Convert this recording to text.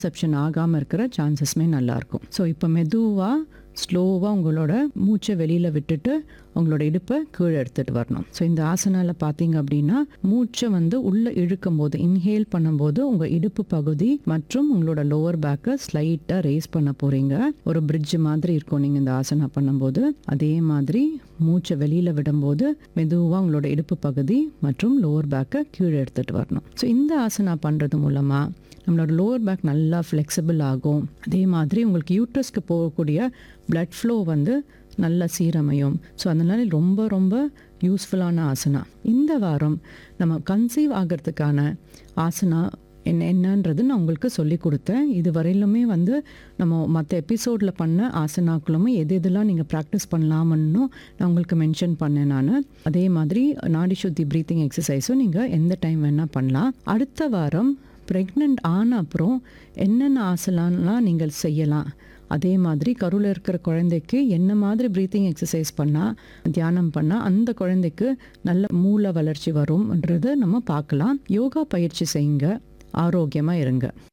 செப்ஷன் ஆகாமல் இருக்கிற சான்சஸ்மே நல்லாயிருக்கும் ஸோ இப்போ மெதுவாக ஸ்லோவாக உங்களோட மூச்சை வெளியில் விட்டுட்டு உங்களோட இடுப்பை கீழே எடுத்துகிட்டு வரணும் ஸோ இந்த ஆசனாவில் பார்த்தீங்க அப்படின்னா மூச்சை வந்து உள்ளே இழுக்கும் போது இன்ஹேல் பண்ணும்போது உங்கள் இடுப்பு பகுதி மற்றும் உங்களோட லோவர் பேக்கை ஸ்லைட்டாக ரேஸ் பண்ண போகிறீங்க ஒரு பிரிட்ஜ் மாதிரி இருக்கும் நீங்கள் இந்த ஆசனா பண்ணும்போது அதே மாதிரி மூச்சை வெளியில் விடும்போது மெதுவாக உங்களோட இடுப்பு பகுதி மற்றும் லோவர் பேக்கை கீழே எடுத்துகிட்டு வரணும் ஸோ இந்த ஆசனா பண்ணுறது மூலமாக நம்மளோட லோவர் பேக் நல்லா ஃப்ளெக்சிபிள் ஆகும் அதே மாதிரி உங்களுக்கு யூட்ரஸ்க்கு போகக்கூடிய பிளட் ஃப்ளோ வந்து நல்லா சீரமையும் ஸோ அதனால ரொம்ப ரொம்ப யூஸ்ஃபுல்லான ஆசனா இந்த வாரம் நம்ம கன்சீவ் ஆகிறதுக்கான ஆசனா என்ன என்னன்றது நான் உங்களுக்கு சொல்லி கொடுத்தேன் இது வரையிலுமே வந்து நம்ம மற்ற எபிசோடில் பண்ண ஆசனாக்களுமே எது எதெல்லாம் நீங்கள் ப்ராக்டிஸ் பண்ணலாமன்னும் நான் உங்களுக்கு மென்ஷன் பண்ணேன் நான் அதே மாதிரி நாடி சுத்தி ப்ரீத்திங் எக்ஸசைஸும் நீங்கள் எந்த டைம் வேணால் பண்ணலாம் அடுத்த வாரம் ப்ரெக்னென்ட் ஆன அப்புறம் என்னென்ன ஆசனாலாம் நீங்கள் செய்யலாம் அதே மாதிரி கருவில் இருக்கிற குழந்தைக்கு என்ன மாதிரி ப்ரீத்திங் எக்ஸசைஸ் பண்ணால் தியானம் பண்ணால் அந்த குழந்தைக்கு நல்ல மூளை வளர்ச்சி வரும்ன்றதை நம்ம பார்க்கலாம் யோகா பயிற்சி செய்யுங்க ஆரோக்கியமாக இருங்க